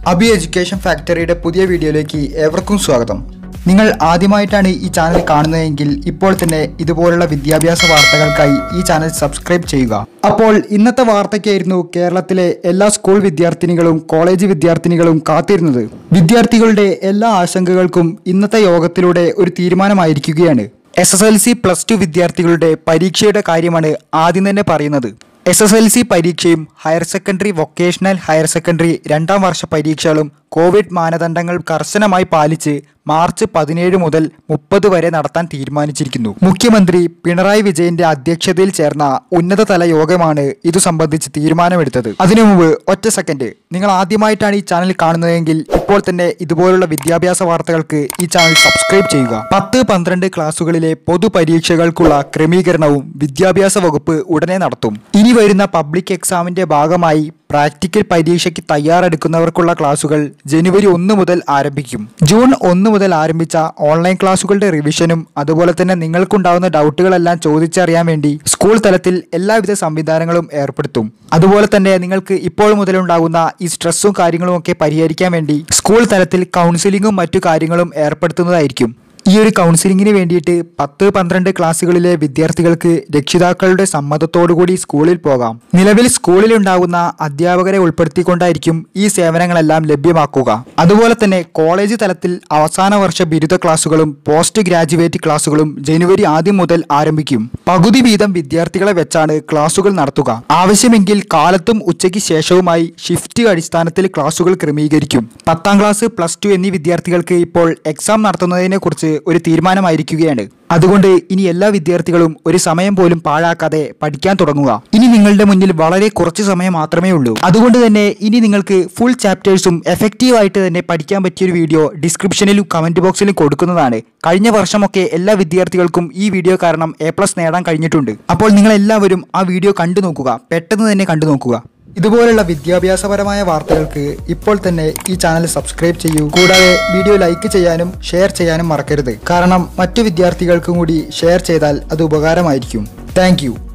Abi education ഫാക്ടറിയുടെ പുതിയ വീഡിയോയിലേക്ക് ഏവർക്കും സ്വാഗതം നിങ്ങൾ ആദ്യമായിട്ടാണ് ഈ ചാനൽ കാണുന്നതെങ്കിൽ ഇപ്പോൾ തന്നെ ഇതുപോലുള്ള വിദ്യാഭ്യാസ വാർത്തകൾക്കായി ഈ ചാനൽ സബ്സ്ക്രൈബ് ചെയ്യുക അപ്പോൾ ഇന്നത്തെ വാർത്തയ്ക്കായിരുന്നു കേരളത്തിലെ എല്ലാ സ്കൂൾ വിദ്യാർത്ഥിനികളും കോളേജ് വിദ്യാർത്ഥിനികളും കാത്തിരുന്നത് വിദ്യാർത്ഥികളുടെ എല്ലാ ആശങ്കകൾക്കും ഇന്നത്തെ യോഗത്തിലൂടെ ഒരു തീരുമാനമായിരിക്കുകയാണ് S S L C plus two വിദ്യാർത്ഥികളുടെ പരീക്ഷയുടെ കാര്യമാണ് ആദ്യം തന്നെ പറയുന്നത് എസ് എസ് എൽ സി പരീക്ഷയും higher secondary vocational higher secondary രണ്ടാം വർഷ പരീക്ഷകളും കോവിഡ് മാനദണ്ഡങ്ങൾ കർശനമായി പാലിച്ച് മാർച്ച് പതിനേഴ് മുതൽ മുപ്പത് വരെ നടത്താൻ തീരുമാനിച്ചിരിക്കുന്നു മുഖ്യമന്ത്രി പിണറായി വിജയന്റെ അധ്യക്ഷതയിൽ ചേർന്ന ഉന്നതതല യോഗമാണ് ഇതു സംബന്ധിച്ച് തീരുമാനമെടുത്തത് അതിനു മുമ്പ് ഒറ്റ സെക്കൻഡ് നിങ്ങൾ ആദ്യമായിട്ടാണ് ഈ ചാനൽ കാണുന്നതെങ്കിൽ ഇപ്പോൾ തന്നെ ഇതുപോലുള്ള വിദ്യാഭ്യാസ വാർത്തകൾക്ക് ഈ ചാനൽ സബ്സ്ക്രൈബ് ചെയ്യുക പത്ത് പന്ത്രണ്ട് ക്ലാസുകളിലെ പൊതുപരീക്ഷകൾക്കുള്ള ക്രമീകരണവും വിദ്യാഭ്യാസ വകുപ്പ് ഉടനെ നടത്തും ഇനി വരുന്ന പബ്ലിക് എക്സാമിന്റെ ഭാഗമായി പ്രാക്ടിക്കൽ പരീക്ഷയ്ക്ക് തയ്യാറെടുക്കുന്നവർക്കുള്ള ക്ലാസുകൾ ജനുവരി ഒന്ന് മുതൽ ആരംഭിക്കും ജൂൺ ഒന്ന് മുതൽ ആരംഭിച്ച ഓൺലൈൻ ക്ലാസുകളുടെ റിവിഷനും അതുപോലെ തന്നെ നിങ്ങൾക്കുണ്ടാവുന്ന ഡൗട്ടുകളെല്ലാം ചോദിച്ചറിയാൻ വേണ്ടി സ്കൂൾ തലത്തിൽ എല്ലാവിധ സംവിധാനങ്ങളും ഏർപ്പെടുത്തും അതുപോലെ തന്നെ നിങ്ങൾക്ക് ഇപ്പോൾ മുതലുണ്ടാകുന്ന ഈ സ്ട്രെസ്സും കാര്യങ്ങളും ഒക്കെ പരിഹരിക്കാൻ വേണ്ടി സ്കൂൾ തലത്തിൽ കൗൺസിലിങ്ങും മറ്റു കാര്യങ്ങളും ഏർപ്പെടുത്തുന്നതായിരിക്കും ഈ ഒരു കൗൺസിലിങ്ങിന് വേണ്ടിയിട്ട് പത്ത് പന്ത്രണ്ട് ക്ലാസ്സുകളിലെ വിദ്യാർത്ഥികൾക്ക് രക്ഷിതാക്കളുടെ സമ്മതത്തോടുകൂടി സ്കൂളിൽ പോകാം നിലവിൽ സ്കൂളിൽ ഉണ്ടാകുന്ന അധ്യാപകരെ ഉൾപ്പെടുത്തിക്കൊണ്ടായിരിക്കും ഈ സേവനങ്ങളെല്ലാം ലഭ്യമാക്കുക അതുപോലെ തന്നെ കോളേജ് തലത്തിൽ അവസാന വർഷ ബിരുദ ക്ലാസ്സുകളും പോസ്റ്റ് ഗ്രാജുവേറ്റ് ക്ലാസ്സുകളും ജനുവരി ആദ്യം മുതൽ ആരംഭിക്കും പകുതി വീതം വിദ്യാർത്ഥികളെ വെച്ചാണ് ക്ലാസുകൾ നടത്തുക ആവശ്യമെങ്കിൽ കാലത്തും ഉച്ചയ്ക്ക് ശേഷവുമായി ഷിഫ്റ്റ് അടിസ്ഥാനത്തിൽ ക്ലാസുകൾ ക്രമീകരിക്കും പത്താം ക്ലാസ് പ്ലസ് ടു എന്നീ വിദ്യാർത്ഥികൾക്ക് ഇപ്പോൾ എക്സാം നടത്തുന്നതിനെ കുറിച്ച് ഒരു തീരുമാനമായിരിക്കുകയാണ് അതുകൊണ്ട് ഇനി എല്ലാ വിദ്യാർത്ഥികളും ഒരു സമയം പോലും പാഴാക്കാതെ പഠിക്കാൻ തുടങ്ങുക ഇനി നിങ്ങളുടെ മുന്നിൽ വളരെ കുറച്ച് സമയം മാത്രമേ ഉള്ളൂ അതുകൊണ്ട് തന്നെ ഇനി നിങ്ങൾക്ക് ഫുൾ ചാപ്റ്റേഴ്സും എഫക്റ്റീവ് ആയിട്ട് തന്നെ പഠിക്കാൻ പറ്റിയ ഒരു വീഡിയോ ഡിസ്ക്രിപ്ഷനിലും കമന്റ് ബോക്സിലും കൊടുക്കുന്നതാണ് കഴിഞ്ഞ വർഷമൊക്കെ എല്ലാ വിദ്യാർത്ഥികൾക്കും ഈ വീഡിയോ കാരണം എ പ്ലസ് നേടാൻ കഴിഞ്ഞിട്ടുണ്ട് അപ്പോൾ നിങ്ങൾ എല്ലാവരും ആ വീഡിയോ കണ്ടു നോക്കുക പെട്ടെന്ന് തന്നെ കണ്ടു നോക്കുക ഇതുപോലുള്ള വിദ്യാഭ്യാസപരമായ വാർത്തകൾക്ക് ഇപ്പോൾ തന്നെ ഈ ചാനൽ സബ്സ്ക്രൈബ് ചെയ്യൂ കൂടാതെ വീഡിയോ ലൈക്ക് ചെയ്യാനും ഷെയർ ചെയ്യാനും മറക്കരുത് കാരണം മറ്റു വിദ്യാർത്ഥികൾക്കും കൂടി ഷെയർ ചെയ്താൽ അത് ഉപകാരമായിരിക്കും താങ്ക്